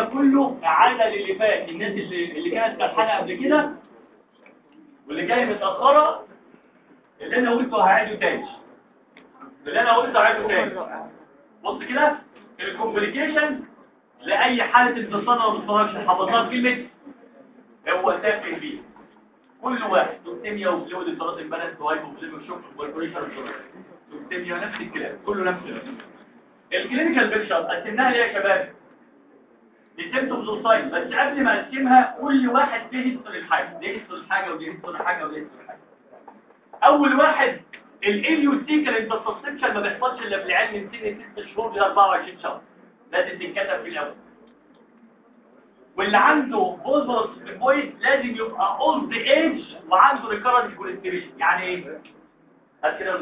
كله اعاده للي فات الناس اللي اللي كانت سرحانه قبل كده واللي جايه متاخره اللي انا قلته هعيده تاني اللي انا قلته هعيده تاني بص كده الكومبليكيشن لاي حاله انتصار او انتصارش حفظها كلمه هو تافه فيه كل واحد توكتيميا وفلويد اضطراب البلد وهايبوفليميك شوك وفايبريشن توكتيميا نفس الكلام كله نفس الكلام الكلينيكال بيكشر قسمناها ليه يا شباب دي سيمتومز وساين بس قبل ما اقسمها كل واحد ليه هيستوري الحاجه ليه هيستوري الحاجه وليه هيستوري الحاجه وليه هيستوري الحاجه اول واحد الاليوتيكال انترسبشن ما بيحصلش الا في العلم من سن 6 شهور ل 24 شهر لازم تتكتب في الاول واللي عنده بوزرس بوينت لازم يبقى اولد ايج وعنده ريكارنت كوليستريشن يعني ايه هات كده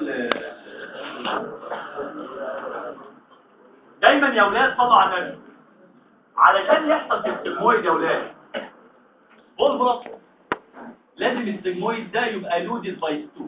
دايما يا اولاد طبعا على النبي علشان يحصل في السجمويد يا اولاد بوزرس لازم السجمويد ده يبقى لودد باي ستول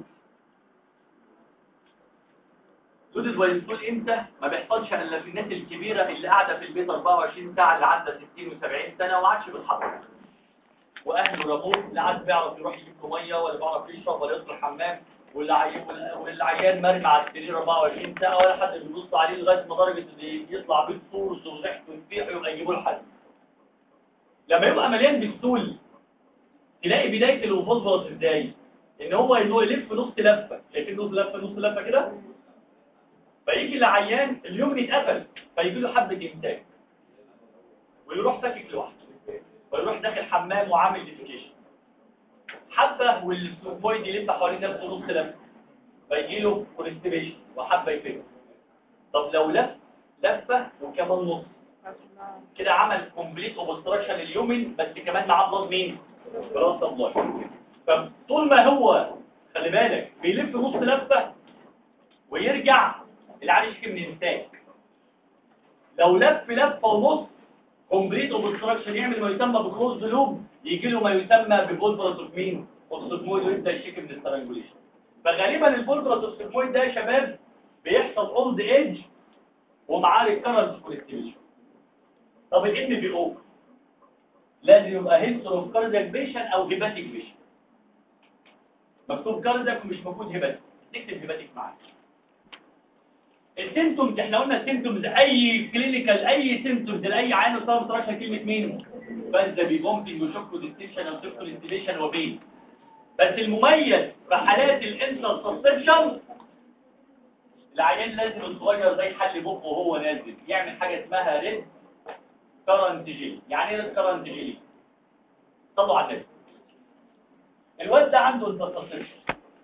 لودد باي ستول امتى ما بيحصلش الا في الناس الكبيره اللي قاعده في البيت 24 ساعه اللي عدى 60 و70 سنه وما عادش بيتحرك واهله رموه لا عاد بيعرف يروح يجيب له ميه ولا بيعرف يشرب ولا يدخل الحمام واللي عي- واللي عيان مرمي على السرير 24 ساعه ولا حد بيبص عليه لغايه ما درجه إن يطلع بيه صورز وريحته ويفيح ويبقى يجيبوا له حد لما يبقى مليان بالسول تلاقي بدايه الوفوزفوس ازاي ان هو يدور يلف نص لفه شايفين نص لفه نص لفه كده فيجي العيان اليوم يتقفل فيجي له حبه امساك ويروح ساكك لوحده ويروح داخل حمام وعامل ديفيكيشن حبه والسوبويد يلف حوالين نفسه نص لفه فيجي له كونستيبيشن وحبه يفك طب لو لف لفه وكمان نص كده عمل كومبليت اوبستراكشن اليومن بس كمان معاه بلاد مين بلاد سبلاي فطول ما هو خلي بالك بيلف نص لفه ويرجع العيان يشكي من امساك لو لف لفه ونص كومبليت اوبستراكشن يعمل ما يسمى بكلوز لوب يجي له ما يسمى بفولفرس اوف مين اوبستراكمويد ويبدا يشكي من السترانجوليشن فغالبا الفولفرس اوبستراكمويد ده يا شباب بيحصل اولد ايج ومعاه ريكارنت كوليستيشن طب الام بي او لازم يبقى هيستور اوف كاردياك بيشن او هيباتيك بيشن مكتوب كاردياك ومش موجود هيباتيك تكتب هيباتيك معاك السيمتومز احنا قلنا السيمتومز اي كلينيكال اي سيمتومز لاي عين صار بترشح كلمه مين بس ده بيبومبنج وشوك ديستيشن او سيركل انتيبيشن وبين بس المميز في حالات الانسر سسبشن العيان لازم الصغير زي حل بقه وهو نازل يعمل حاجه اسمها ريد كرنت جيل يعني ايه ريد كرنت جيل طلعوا على النبي الواد ده عنده انترسبشن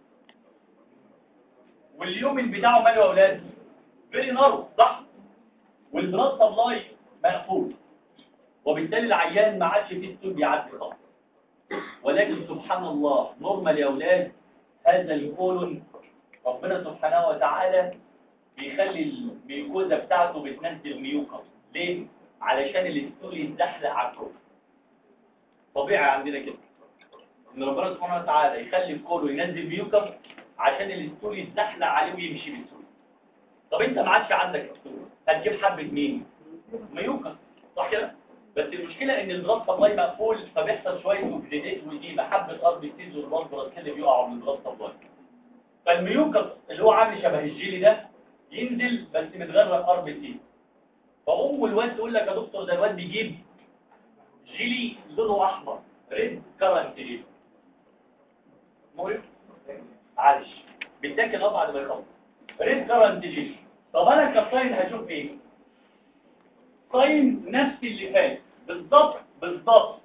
واليومن بتاعه ماله يا اولاد فيري نارو صح والبلاد سبلاي مقفول وبالتالي العيان ما عادش فيه ستول بيعدي طبعا ولكن سبحان الله نورمال يا اولاد هذا الكولون ربنا سبحانه وتعالى بيخلي الميوكوزا بتاعته بتنزل ميوكا ليه علشان الستول يتزحلق على الكولون طبيعي عندنا كده ان ربنا سبحانه وتعالى يخلي الكولون ينزل ميوكا عشان الستول يتزحلق عليه ويمشي بسهوله طب انت ما عادش عندك ستول هتجيب حبه مين ميوكا صح كده بس المشكله ان البلاد سبلاي مقفول فبيحصل شويه اوكسيديت ودي محبه ارض التيز والبلاد كده بيقعوا من البلاد سبلاي فالميوكا اللي هو عامل شبه الجيلي ده ينزل بس متغرق ارض التيز فام الواد تقول لك يا دكتور ده الواد بيجيب جيلي لونه احمر ريد كرنت جيلي مهم معلش بيتاكل اه بعد ما يخلص ريد كرنت جيلي طب انا كصاين هشوف ايه صاين نفس اللي فات بالضبط بالضبط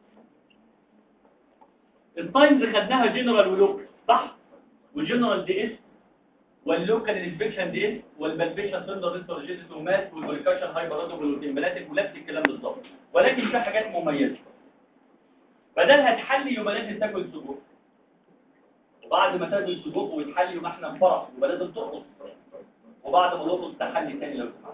الساينز خدناها جنرال ولوكال صح وجنرال دي اس واللوكال انسبكشن دي اس والبلبيشن سندر ريستورجيتس وماس والبريكاشن هايبراتوب والتمبلاتيك ونفس الكلام بالظبط ولكن في حاجات مميزه بدل هتحلي يبقى لازم تاكل سجق وبعد ما تاكل سجق وتحلي يبقى احنا فرح يبقى لازم ترقص وبعد ما ترقص تحلي تاني لو سمحت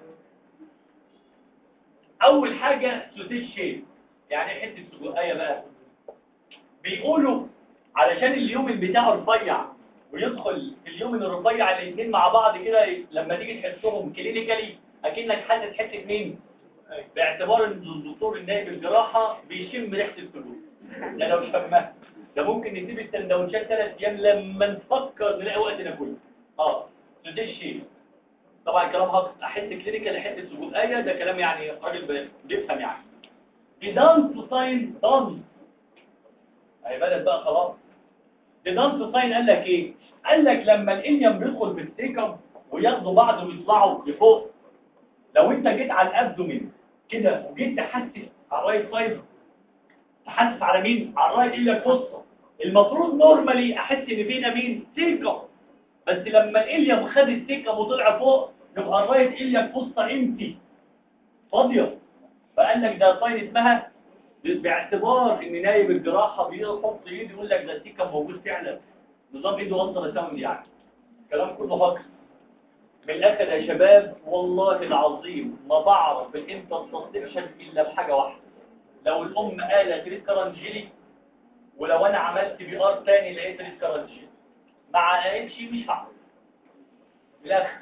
اول حاجة سوتيش شيب يعني إيه حتة سجقاية بقى بيقولوا علشان اليومن بتاعه رفيع ويدخل في اليومن الرفيع الاثنين مع بعض كده لما تيجي تحسهم كلينيكالي اكنك حاسس حته مين باعتبار ان الدكتور النائب الجراحه بيشم ريحه الفلوس ده لو شمها ده ممكن نسيب السندوتشات ثلاث ايام لما نفكر نلاقي وقت ناكلها اه ده الشيء طبعا كلام هاكس احس كلينيكال احس سجود ايه ده كلام يعني راجل بيفهم يعني دي دانس ساين دانس هي بدات بقى خلاص دي دانس ساين قال لك ايه قال لك لما الانيم بيدخل في السيكم وياخدوا بعض ويطلعوا لفوق لو انت جيت على الابدومين كده وجيت تحسس على الرايت سايد تحسس على مين على الرايت الا فصه المفروض نورمالي احس ان فينا مين سيكم بس لما الاليم خد السيكم وطلع فوق يبقى الرايت اليم فصه امتي فاضيه فقال لك ده ساين اسمها باعتبار ان نايب الجراحه بيحط ايده يقول لك ده السيكم موجود فعلا نظام ايده وصل ساوند يعني الكلام كله هكس من الاخر يا شباب والله العظيم ما بعرف الانترسبشن الا بحاجه واحده لو الام قالت ريد كرنجيلي ولو انا عملت بي ار تاني لقيت ريد كرنجيلي مع قالتش مش هعرف من الاخر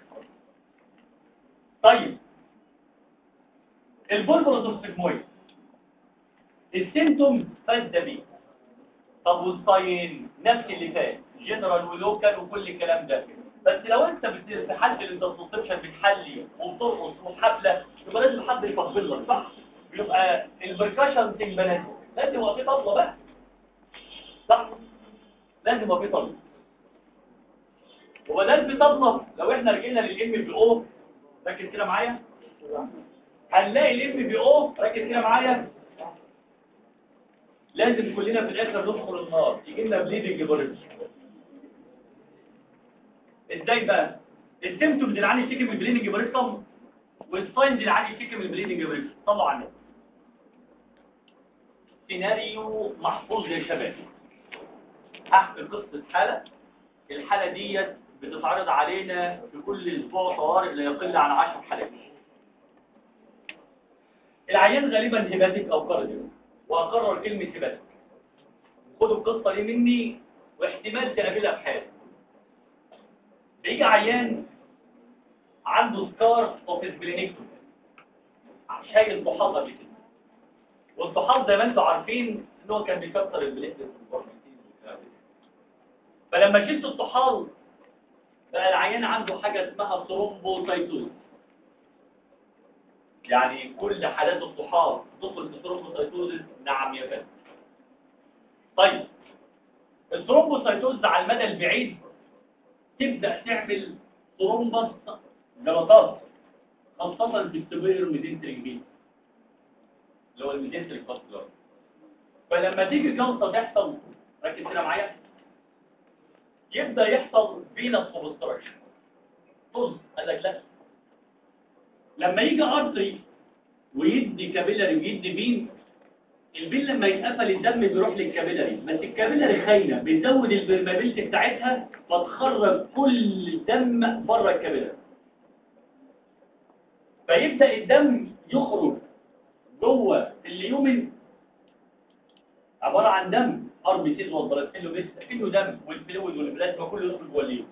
طيب البولبروتوستيجمويد السيمتوم فاز بيه طب والصاين نفس اللي فات جنرال ولوكال وكل الكلام ده بس لو انت في حد الانترسبشن بتحلي وبترقص وحفله يبقى لازم حد يطبل لك صح يبقى البركشن تنبنات لازم يبقى في طبله بقى صح لازم يبقى في طبله هو ده في طبله لو احنا رجعنا للام بي او ركز كده معايا هنلاقي الام بي او ركز كده معايا لازم كلنا في الاخر ندخل النار يجي لنا بليدنج بوريدج ازاي بقى السيمتومز اللي عندي يشتكي من البليدنج بريكتوم والساينز اللي عندي يشتكي من البليدنج بريكتوم طلعوا عنه سيناريو محفوظ يا شباب هحكي قصه حاله الحاله ديت بتتعرض علينا في كل اسبوع طوارئ لا يقل عن 10 حالات العيان غالبا هيباتيك او كارديو واكرر كلمه هيباتيك خدوا القصه دي مني واحتمال تقابلها في حياتك بيجي عيان عنده سكار اوف سبلينيكتوم شايل ضحاضه قبل كده والضحاض زي ما انتم عارفين ان هو كان بيكسر البليتلت فلما شلت الطحال بقى العيان عنده حاجه اسمها ثرومبوسايتوز يعني كل حالات الطحال تدخل في ثرومبوسايتوز نعم يا فندم طيب الثرومبوسايتوز على المدى البعيد تبدأ تعمل ثرومبس جلطات خاصة في السبير ميدنتريك بيت اللي هو الميدنتريك فاسكولار فلما تيجي جلطة تحصل ركز كده معايا يبدأ يحصل فينس اوبستراكشن طز قال لك لا لما يجي ارتري ويدي كابيلاري ويدي بين البين لما يتقفل الدم بيروح للكابيلاري بس الكابيلاري خاينه بتزود البرمابيلتي بتاعتها فتخرج كل الدم بره الكابيلاري فيبدا الدم يخرج جوه اليومن عباره عن دم ار بي سيز والبلاتيلو بس كله دم والفلويد والبلازما كله يدخل جوه اليوم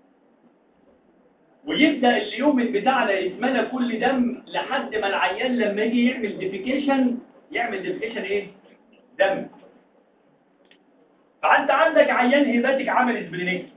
ويبدا اليومن بتاعنا يتملى كل دم لحد ما العيان لما يجي يعمل ديفيكيشن يعمل ديفيكيشن ايه دم فانت عندك عيان هيباتيك عمل سبلينيك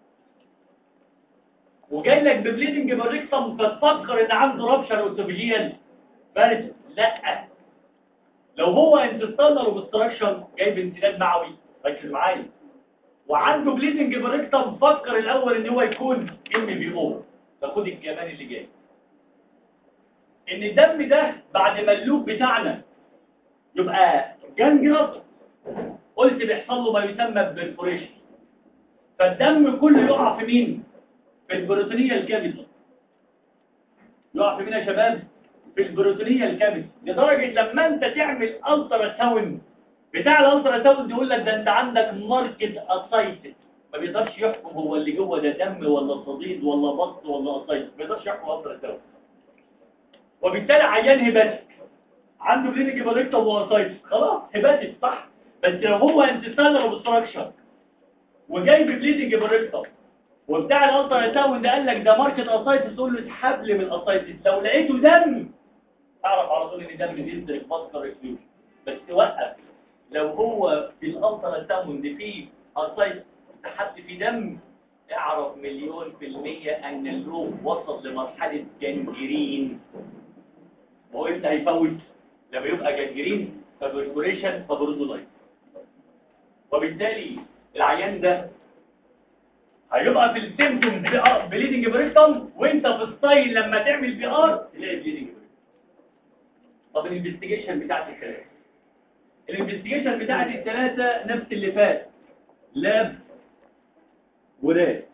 وجاي لك ببليدنج بالريكتم فتفكر ان عنده رابشر اوتوفيجيال بارد لا لو هو انتستانر وبستراكشن جاي بانسداد معوي ركز معايا وعنده بليدنج بالريكتم فكر الاول ان هو يكون ام بي او فخد الكمان اللي جاي ان الدم ده بعد ما اللوب بتاعنا يبقى جنجرس قلت بيحصل له ما يسمى بالفوريشن فالدم كله يقع في مين في البروتينيه الكبد يقع في مين يا شباب في البروتينيه الكبد لدرجه لما انت تعمل الترا ساوند بتاع الالترا ساوند يقول لك ده انت عندك ماركت اسايتس ما بيقدرش يحكم هو اللي جوه ده دم ولا صديد ولا بط ولا اسايتس ما بيقدرش يحكم الالترا ساوند وبالتالي عيان هيباتيك عنده بلينج بالريكتوم واسايتس خلاص هيباتيك صح بس لو هو انتستانر اوبستراكشن وجاي ببليدنج بالريكتوم وبتاع الالترا ساوند قال لك ده ماركت اسايتس تقول له اسحب لي من الاسايتس لو لقيته دم اعرف على طول ان ده بينزل مصدر ريفيوجن بس توقف لو هو في الالترا ساوند فيه اسايت تحت في دم اعرف مليون في المية ان اللوب وصل لمرحلة جنجرين وهو امتى هيفوت لما يبقى جنجرين فبركوريشن فبرودولايت وبالتالي العيان ده هيبقى في السيمتوم بي ار بليدنج بريستم وانت في الستايل لما تعمل بي ار تلاقي بليدنج بريستم طب الانفستيجيشن بتاعت الثلاثه الانفستيجيشن بتاعت الثلاثه نفس اللي فات لاب ولاد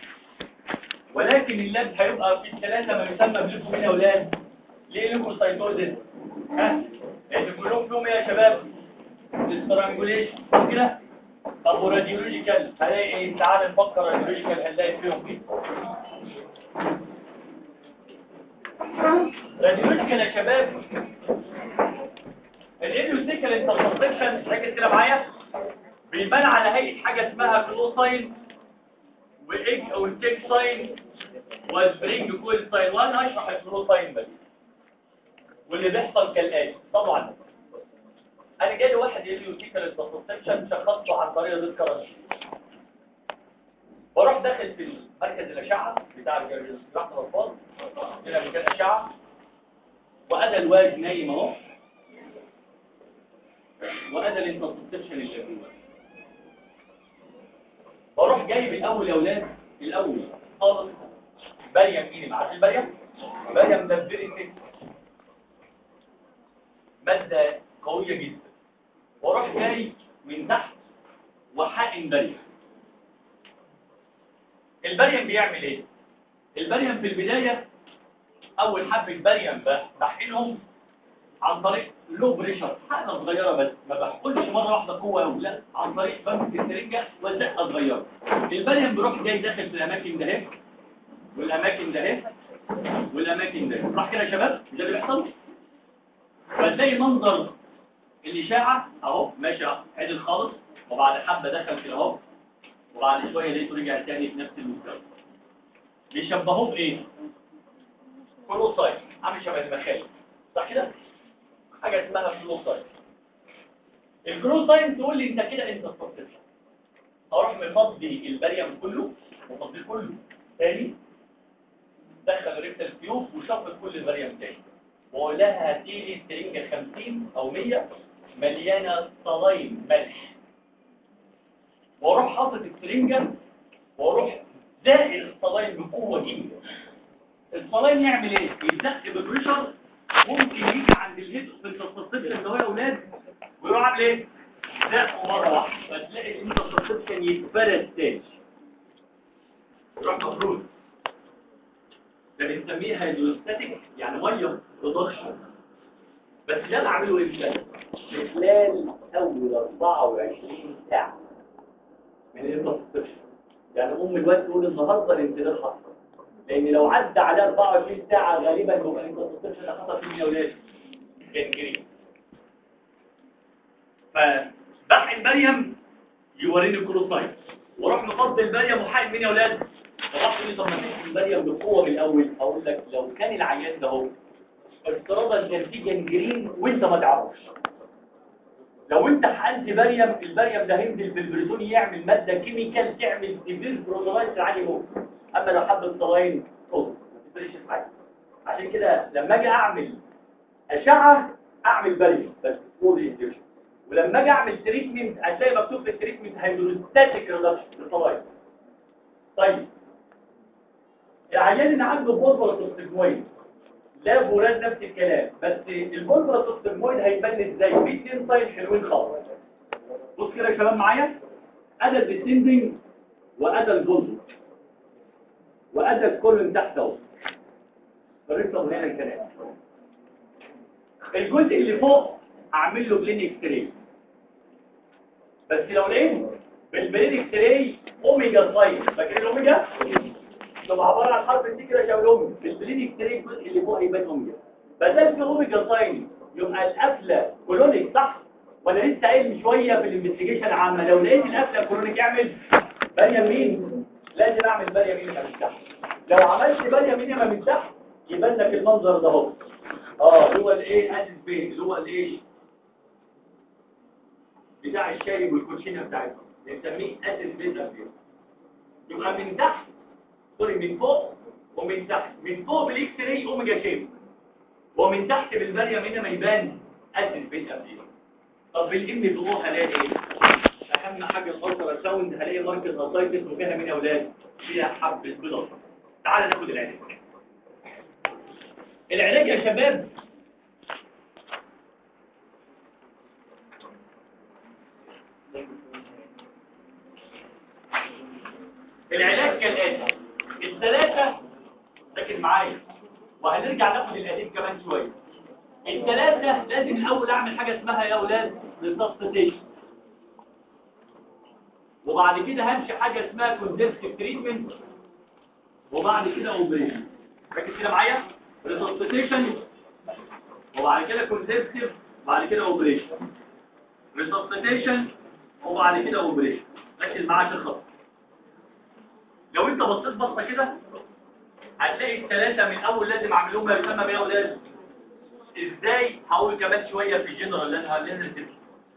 ولكن اللاب هيبقى في الثلاثه ما يسمى بليكومين يا اولاد ليه ليكوسايتوزيس ها لان كلهم فيهم ايه يا شباب استرانجوليشن كده طب وراديولوجيكال هلاقي ايه تعال نفكر راديولوجيكال هنلاقي فيهم ايه راديولوجيكال يا شباب الاديوستيكال انترسبشن ركز كده معايا بيبان على هيئه حاجه اسمها كلوساين وايج او التيك ساين والسبرينج كويل ساين وانا هشرح الكلوساين بس واللي بيحصل كالاتي طبعا انا جاي واحد يقول لي وتيكال التسبشن شخصته عن طريق الكرنش بروح داخل في مركز الاشعه بتاع جراحه الاطفال هنا مكان اشعه وادى الواد نايم اهو وادى الانترسبشن اللي جوه بروح جايب الاول يا اولاد الاول خالص بريم مين معاك البريم بريم ده فيري ماده قويه جدا واروح جاي من تحت وحقن بريم البريم بيعمل ايه البريم في البدايه اول حبه بريم بحقنهم عن طريق لو بريشر حاجه صغيره بس ما بحقنش مره واحده قوه قوي لا عن طريق بمسك السرنجه وزقه صغيره البريم بيروح جاي داخل في الاماكن ده اهي والاماكن ده اهي والاماكن ده صح كده يا شباب ده اللي بيحصل فتلاقي منظر الاشاعه اهو ماشي عدل خالص وبعد حبه دخل كده اهو وبعد شويه لقيته رجع تاني في نفس المستوى بيشبهوه بايه كلوسايت عامل شبه المخالب صح كده حاجه اسمها كلوسايت الكلوسايت تقول لي انت كده انت استطرت اروح مفضي البريم كله مفضي كله تاني دخل ريبت الفيوف وشفط كل البريم تاني واقول لها هاتيلي سرنجه 50 او 100 مليانه صلاين ملح واروح حاطط السرنجه واروح زائر الصلاين بقوه جدا الصلاين يعمل ايه يتزق ببريشر ممكن يجي عند الهيد في التصطيب اللي هو يا اولاد ويروح عامل ايه زقه مره واحده فتلاقي ان التصطيب كان يتفرد تاني يروح مفروض ده بنسميه هيدروستاتيك يعني ميه ريدكشن بس ده بعمله امتى في خلال اول 24 ساعه من الانترسبشن يعني ام الواد تقول النهارده الانتداب حصل لان لو عدى على 24 ساعه غالبا يبقى الانترسبشن حصل في الاولاد جنجرين فبحقن مريم يوريني الكلوسايت واروح مفضل البريم وحقن مين يا اولاد فراح لي طب ما تحقن البريم بقوه من الاول اقول لك لو كان العيان ده هو افتراضا كان في جنجرين وانت ما تعرفش لو انت حقنت بريم البريم ده هينزل في البريزون يعمل ماده كيميكال تعمل سيفير بروتولايت عالي موت اما لو حبه صلاين خد ما تفرقش معايا عشان كده لما اجي اعمل اشعه اعمل بريم بس سمول انجكشن ولما اجي اعمل تريتمنت هتلاقي مكتوب في التريتمنت هيدروستاتيك ريدكشن للصلاين طيب العيان اللي عنده بوربرا لا فولاد نفس الكلام بس البولبرا توكسيمويد هيبان ازاي في اتنين سايد حلوين خالص بص كده يا شباب معايا ادى الديسندنج وادى الجزء وادى الكل تحت اهو طريقه هنا الكلام الجزء اللي فوق اعمل له بلين اكس راي بس لو لقيت بالبلين اكس راي اوميجا سايد فاكر الاوميجا طب عباره عن حرف دي كده شاول اوميجا البلين اكس راي الجزء اللي فوق هيبان اوميجا بدل في اوميجا ساين يبقى القفله كولونيك صح وانا لسه قايل من شويه في الانفستيجيشن عامه لو لقيت القفله كولونيك اعمل بال يمين لازم اعمل بال يمين من تحت لو عملت بال يمين من تحت يبان لك المنظر ده اهو اه اللي هو الايه اسيد بين اللي هو الايه بتاع الشاي والكوتشينه بتاعتهم بنسميه اسيد بين ابيض يبقى من تحت سوري من فوق ومن تحت من فوق بالاكس راي اوميجا شيب ومن تحت بالبريم هنا ما يبان اسيد بين ابيض طب بالام بي او هلاقي ايه اهم حاجه الالترا ساوند هلاقي ماركت اسايتس وفيها مين يا اولاد فيها حبه بيضه تعال ناخد العلاج العلاج يا شباب العلاج كالآتي الثلاثة لكن معايا وهنرجع ناخد القديم كمان شوية الثلاثة لازم الأول أعمل حاجة اسمها يا أولاد ريسبستيشن وبعد كده همشي حاجة اسمها كونزرفتيف تريتمنت وبعد كده اوبريشن ركز كده معايا ريسبستيشن وبعد كده كونزرفتيف وبعد كده اوبريشن ريسبستيشن وبعد كده اوبريشن ركز معايا عشان خاطر لو انت بصيت بصه كده هتلاقي الثلاثه من اول لازم اعملهم ما يسمى بيها اولاد ازاي هقول كمان شويه في الجنرال اللي انا هنزل تبقى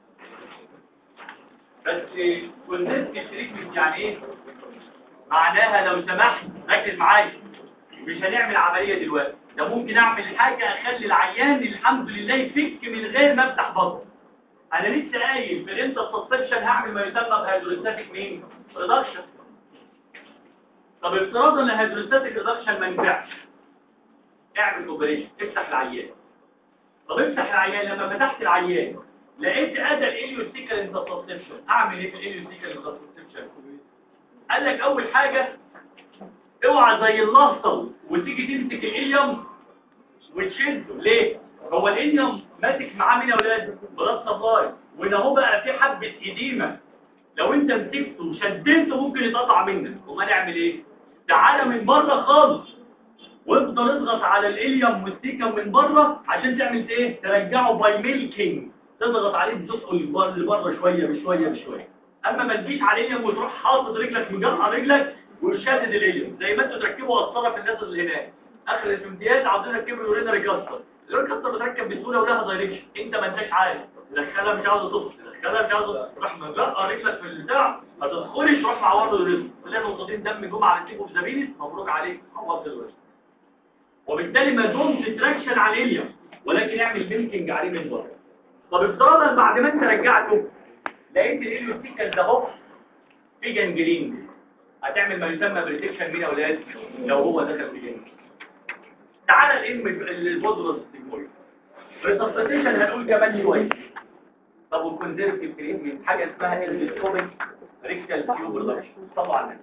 بس كونزنت تريتمنت يعني ايه معناها لو سمحت ركز معايا مش هنعمل عمليه دلوقتي ده ممكن اعمل حاجه اخلي العيان الحمد لله يفك من غير ما افتح بطنه انا لسه قايل في الانت سسبشن هعمل ما يسمى بهيدروستاتيك مين ريدكشن طب افتراضا ان الهيدروستاتيك ريدكشن ما نفعش اعمل اوبريشن افتح العيان طب افتح العيان لما فتحت العيان لقيت ادى الاليوستيكال انترسبشن اعمل ايه في الاليوستيكال انترسبشن قال لك اول حاجه اوعى زي اللصل وتيجي تمسك الاليوم وتشده ليه هو الاليوم ماسك معاه مين يا اولاد بلاد سبلاي وده هو بقى في حبه اديمه لو انت مسكته وشديته ممكن يتقطع منك وما نعمل ايه تعالى من بره خالص وافضل اضغط على الاليوم والسيكم من بره عشان تعمل ايه ترجعه باي ميلكينج تضغط عليه بتسقل لبره شويه بشويه بشويه اما ما تجيش على الاليوم وتروح حاطط رجلك مجرع رجلك وشادد الاليوم زي ما انتوا تركبوا قسطره في الناس اللي هناك اخر الامتياز عاوزين نركبوا الورينري كاستر الورينري بتركب بسهوله ولها دايركشن انت ما انتش عارف تدخلها مش عاوز تدخل تدخلها مش عاوز تروح مجرع رجلك في البتاع ما تدخلش تروح معور له الرزق تلاقي نقطتين دم جم على التيب اوف زبينس مبروك عليك عوضت الوش وبالتالي ما دون تراكشن على الاليوم ولكن اعمل ميلكينج عليه من بره طب افتراضا بعد ما انت رجعته لقيت الاليوستيكال ده اهو في جنجرين هتعمل ما يسمى بريتكشن مين يا اولاد لو هو دخل في جنجرين تعالى الام البودرس ستيمول ريسبستيشن هنقول كمان شويه طب والكونزرفتيف تريتمنت حاجه اسمها اندوسكوبيك ريكتال تيوب ريدكشن طبعا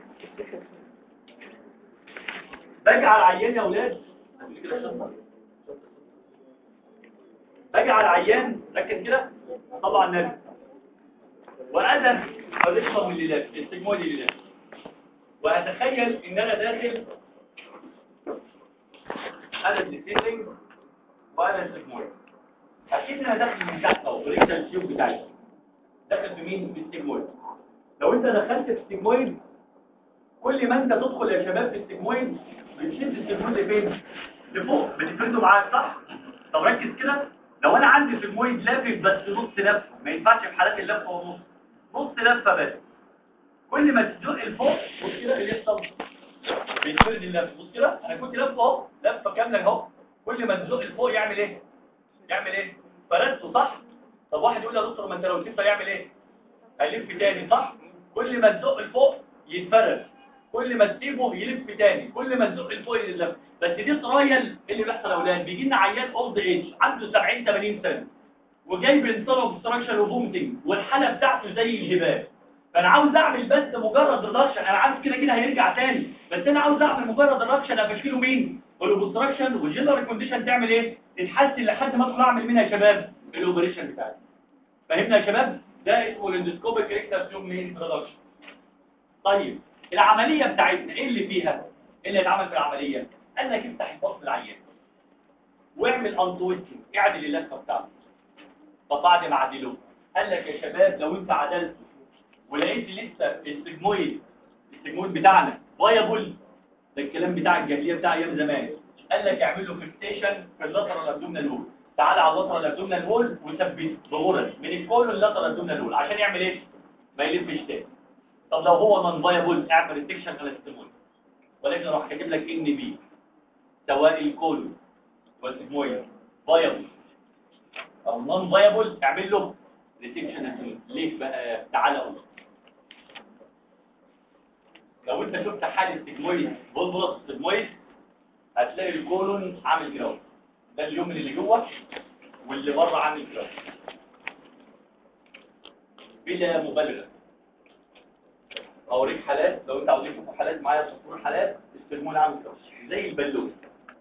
باجي على العيان يا اولاد باجي على العيان ركز كده طبعا نبي وانا هرشها من الليلات السجمويد الليلات واتخيل ان انا داخل انا السيتنج وانا السجمويد اكيد انا داخل من تحت اهو بريكتا التيوب بتاعي داخل بمين بالسجمويد لو انت دخلت في السجمويد كل ما انت تدخل يا شباب في السجمويد بتشد السجمويد لفين لفوق بتفرده معاك صح طب ركز كده لو انا عندي سجمويد لافف بس نص لفه ما ينفعش في حالات اللفه ونص نص لفه بس كل ما تزق لفوق بص كده اللي يحصل بيتفرد اللفه بص كده انا كنت لفه اهو لفه كامله اهو كل ما تزق لفوق يعمل ايه يعمل ايه فردته صح طب واحد يقول يا دكتور ما انت لو سبته يعمل ايه هيلف تاني صح كل ما تزق لفوق يتفرد كل ما تسيبه يلف تاني كل ما تزق لفوق يلف بس دي ترايل اللي بيحصل يا اولاد بيجي لنا عيان اولد ايج عنده 70 80 سنه وجاي بانسان اوبستراكشن وفومتنج والحاله بتاعته زي الجبال فانا عاوز اعمل بس مجرد ريدكشن انا عارف كده كده هيرجع تاني بس انا عاوز اعمل مجرد ريدكشن افشله مين الاوبستراكشن والجنرال كونديشن تعمل ايه تتحسن لحد ما ادخل اعمل منها يا شباب الاوبريشن بتاعي فهمنا يا شباب ده اسمه الاندوسكوبيك ريكتال تيوب مين ريدكشن طيب العمليه بتاعتنا ايه اللي فيها ايه اللي اتعمل في العمليه قال لك افتح البطن العيان واعمل انتويتنج اعدل اللفه بتاعته طب بعد ما عدله قال لك يا شباب لو انت عدلته ولقيت لسه السجمويد السجمويد بتاعنا فايبل ده الكلام بتاع الجاهليه بتاع ايام زمان قال لك اعمل له فيكسيشن في اللاترال ابدومينال وول تعالى على اللاترال ابدومينال وول وثبته ضغورا من الكولون للاترال ابدومينال وول عشان يعمل ايه ما يلفش تاني طب لو هو نون فايبل اعمل ريستكشن كلاستيمول ولكن راح كاتب لك ان بي سواء الكولون والسيجمويد فايبل او نون فايبل اعمل له ريستكشن ليه بقى تعالى قول لو انت شفت حاله سيجمويد بولبوس سيجمويد هتلاقي الكولون عامل كده ده اليوم اللي جوه واللي بره عامل كده بلا مبالغه اوريك حالات لو انت عاوزين تشوفوا حالات معايا تصوير حالات السيرمون عامل كده زي البالون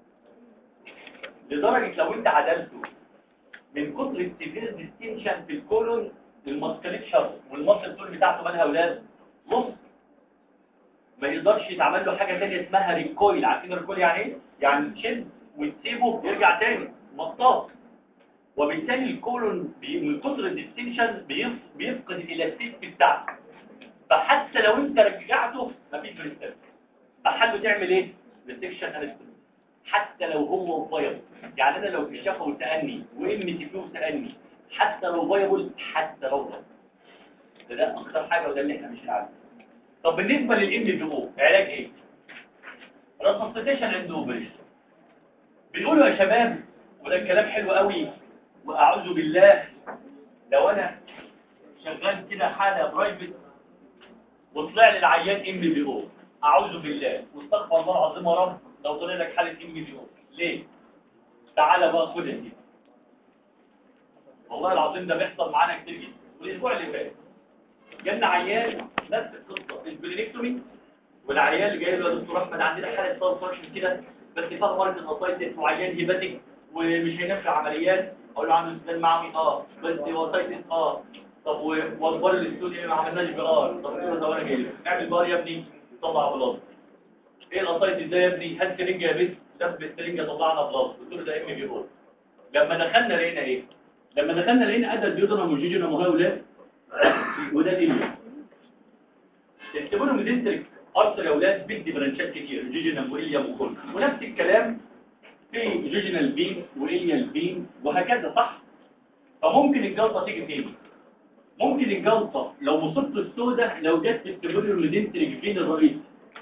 لدرجه لو انت عدلته من كتر السيفير ديستنشن في الكولون الماسكليتشر والماسل تول بتاعته مالها اولاد نص ما يقدرش يتعمل له حاجه ثانيه اسمها ريكويل عارفين الريكويل يعني ايه يعني تشد وتسيبه يرجع تاني مطاط وبالتالي الكولون بي... من كتر الديستنشن بيف... بيفقد الالاستيك بتاعته فحتى لو انت رجعته مفيش بريستر فحله تعمل ايه ريستكشن انستيك حتى لو هو فايبل يعني انا لو في الشفا وسالني وام تي بي وسالني حتى لو فايبل حتى لو فايبل ده, ده اكتر حاجه وده اللي احنا مش عارفين طب بالنسبه للام بي او علاج ايه ريسبستيشن اند اوبريشن بيقولوا يا شباب وده الكلام حلو قوي واعوذ بالله لو انا شغال كده حاله برايفت وطلع لي العيان ام بي او اعوذ بالله واستغفر الله العظيم يا رب لو طلع لك حاله ام بي او ليه تعالى بقى خدها دي والله العظيم ده بيحصل معانا كتير جدا والاسبوع اللي فات جالنا عيان نفس القصه البرينكتومي والعيان اللي جاي له يا دكتور احمد عندنا حاله صار فاكشن كده بس فيها مرض الاسايتس وعيان هيباتيك ومش هينفع عمليات اقول له عامل ازاي معوي اه بس هو اسايتس اه طب واخبار الاستوديو ما عملناش بقار طب كده ده وانا جاي لك. اعمل بار يا ابني طلع بلاط ايه الاسايتس ده يا ابني هات سرنجه يا بنت دب السرنجه طلعنا بلاط قلت له ده ام بي او لما دخلنا لقينا ايه لما دخلنا لقينا ادى الديودرم والجيجينم وهي ولاد وده الإليا تكتبوا لهم ديستريك أرسل يا أولاد بيدي برانشات كتير جيجينال وإليا وكل ونفس الكلام في جيجينال بين وإليا بين وهكذا صح فممكن الجلطة تيجي فين ممكن الجلطة لو مصبت السوداء لو جت في التبوليوم ديستريك بين الرئيسي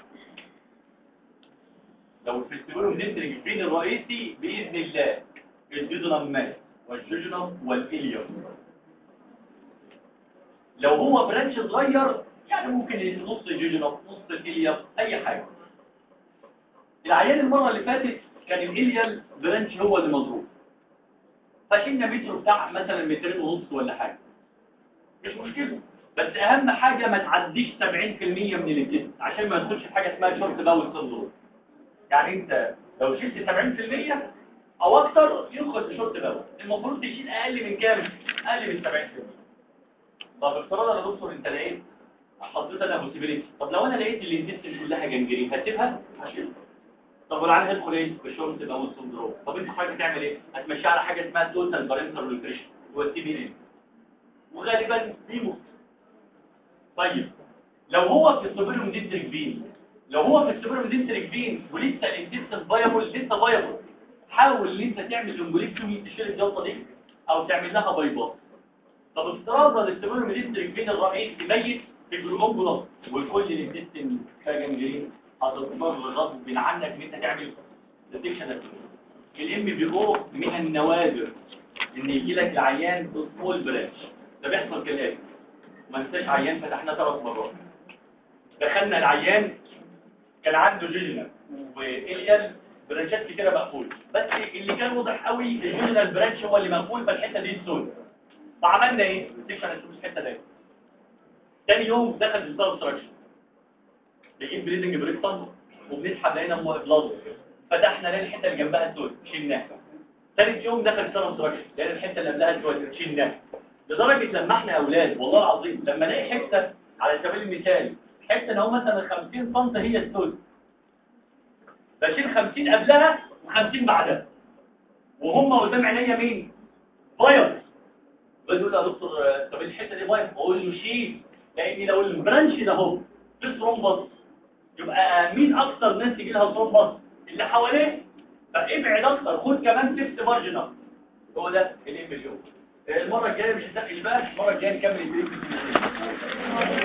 لو في التبوليوم ديستريك بين الرئيسي بإذن الله الجيجينال مات والجيجينال والإليا لو هو برانش صغير يعني ممكن نص جيجنال نص إليا أي حاجة العيان المرة اللي فاتت كان الإليا برانش هو اللي مضروب فشلنا متر بتاع مثلا مترين ونص ولا حاجة مش مشكلة بس أهم حاجة ما تعديش 70% من الجسم عشان ما ندخلش في حاجة اسمها شورت باول سندروم يعني أنت لو شلت 70% أو أكتر يدخل في شورت باول المفروض تشيل أقل من كام؟ أقل من 70% طب افترض يا دكتور انت لقيت حطيت انا بوسيبيليتي طب لو انا لقيت الانتستين كلها جنجرين هتسيبها هشيلها طب والعيان هيدخل ايه بشورت باول سندروم طب انت حضرتك تعمل ايه هتمشي على حاجه اسمها توتال بارنتال نيوتريشن هو التي بي ان وغالبا بيموت طيب لو هو في السوبريوم ديستريك فين لو هو في السوبريوم ديستريك فين ولسه الانتستين فايبل لسه فايبل حاول ان انت تعمل امبوليكتومي تشيل الجلطه دي او تعمل لها بايباس طب افترضنا الاستمرار ديستريك بين الرئيس ميت في جلوكوم بلس وكل الانتستين كجنجرين هتضطر غصب عنك ان انت تعمل ديتكشن الام بي او من النوادر ان يجي لك العيان سمول برانش ده بيحصل كالاتي ما انساش عيان فتحناه ثلاث مرات دخلنا العيان كان عنده جيجنال واليال برانشات كتيره مقفول بس اللي كان واضح قوي الجيجنال برانش هو اللي مقفول فالحته دي السود فعملنا ايه ديكشن هنشوف الحته دي تاني يوم دخل الستار ستراكشر بيجيب بريدنج بريكتم وبنسحب لقينا مو بلاد فتحنا لقينا الحته اللي جنبها السود شلناها ثالث يوم دخل ستار ستراكشر لقينا الحته اللي قبلها السود شلناها لدرجه لما احنا اولاد والله العظيم لما نلاقي حته على سبيل المثال حته ان هو مثلا 50 سم هي السود بشيل 50 قبلها و50 بعدها وهم قدام عينيا مين فاير بيقول له يا دكتور طب الحته دي فاير اقول له شيل لان لو البرانش ده اهو في ثرومبس يبقى مين اكتر ناس يجي لها ثرومبس اللي حواليه فابعد اكتر خد كمان تست مارجن اكتر هو ده الام جو المره الجايه مش هنتقل بقى المره الجايه نكمل البريك